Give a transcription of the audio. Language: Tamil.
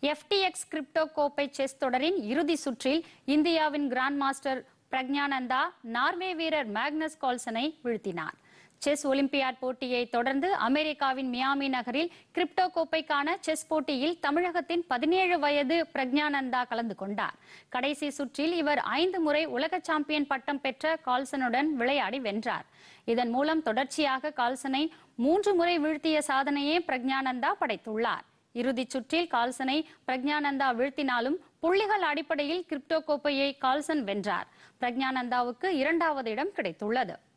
எஃப்டிஎக்ஸ் கிரிப்டோ கோப்பை செஸ் தொடரின் இறுதி சுற்றில் இந்தியாவின் கிராண்ட் மாஸ்டர் பிரக்ஞானந்தா நார்வே வீரர் மேக்னஸ் கால்சனை வீழ்த்தினார் செஸ் ஒலிம்பியாட் போட்டியை தொடர்ந்து அமெரிக்காவின் மியாமி நகரில் கிரிப்டோ கோப்பைக்கான செஸ் போட்டியில் தமிழகத்தின் பதினேழு வயது பிரக்ஞானந்தா கலந்து கொண்டார் கடைசி சுற்றில் இவர் ஐந்து முறை உலக சாம்பியன் பட்டம் பெற்ற கால்சனுடன் விளையாடி வென்றார் இதன் மூலம் தொடர்ச்சியாக கால்சனை மூன்று முறை வீழ்த்திய சாதனையை பிரக்ஞானந்தா படைத்துள்ளார் இறுதிச் சுற்றில் கால்சனை பிரக்ஞானந்தா வீழ்த்தினாலும் புள்ளிகள் அடிப்படையில் கிரிப்டோ கோப்பையை கால்சன் வென்றார் பிரக்ஞானந்தாவுக்கு இரண்டாவது இடம் கிடைத்துள்ளது